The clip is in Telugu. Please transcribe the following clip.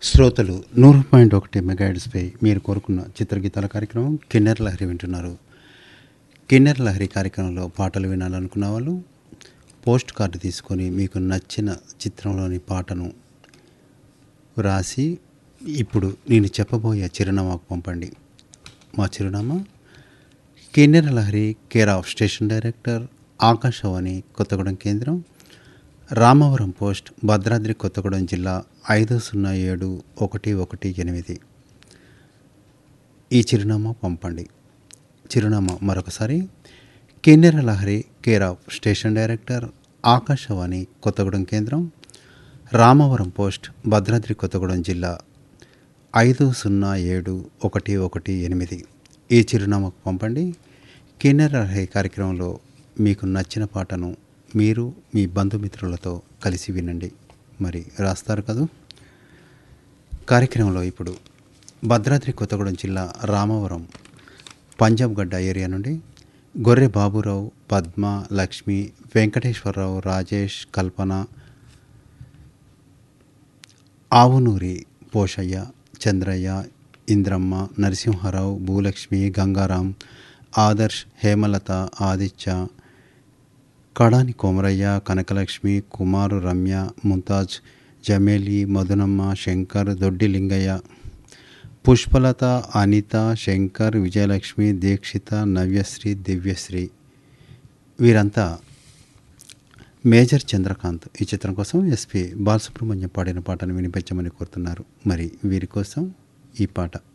శ్రోతలు నూరు పాయింట్ ఒకటి మెగాయిడ్స్పై మీరు కోరుకున్న చిత్రగీతాల కార్యక్రమం కిన్నెర లహరి వింటున్నారు కిన్నెర లహరి కార్యక్రమంలో పాటలు వినాలనుకున్న వాళ్ళు పోస్ట్ కార్డు తీసుకొని మీకు నచ్చిన చిత్రంలోని పాటను వ్రాసి ఇప్పుడు నేను చెప్పబోయే చిరునామాకు పంపండి మా చిరునామా Kinnera Lahari care of station director Akashvani Kothagudem కేంద్రం రామవరం పోస్ట్ భద్రాద్రి కొత్తగూడెం జిల్లా ఐదు సున్నా ఏడు ఒకటి ఒకటి ఎనిమిది ఈ చిరునామా పంపండి చిరునామా మరొకసారి Kinnera Lahari care of station director Akashvani Kothagudem కేంద్రం రామవరం పోస్ట్ భద్రాద్రి కొత్తగూడెం జిల్లా ఐదు సున్నా ఏడు ఒకటి ఒకటి ఎనిమిది ఈ చిరునామాకు పంపండి కిన్నెర లహరి కార్యక్రమంలో మీకు నచ్చిన పాటను మీరు మీ బంధుమిత్రులతో కలిసి వినండి మరి రాస్తారు కదూ కార్యక్రమంలో ఇప్పుడు భద్రాద్రి కొత్తగూడెం జిల్లా రామవరం పంజాబ్ గడ్డ ఏరియా నుండి గొర్రె బాబురావు పద్మ లక్ష్మి వెంకటేశ్వరరావు రాజేష్ కల్పన ఆవునూరి పోషయ్య చంద్రయ్య ఇంద్రమ్మ నరసింహారావు భూలక్ష్మి గంగారాం ఆదర్శ్ హేమలత ఆదిత్య కడాని కోమరయ్య కనకలక్ష్మి కుమారు రమ్య ముంతాజ్ జమేలి మధునమ్మ శంకర్ దొడ్డి లింగయ్య పుష్పలత అనిత శంకర్ విజయలక్ష్మి దీక్షిత నవ్యశ్రీ దివ్యశ్రీ వీరంతా మేజర్ చంద్రకాంత్ ఈ చిత్రం కోసం ఎస్పి బాలసుబ్రహ్మణ్యం పాడిన పాటను వినిపించమని కోరుతున్నారు మరి వీరి కోసం ఈ పాట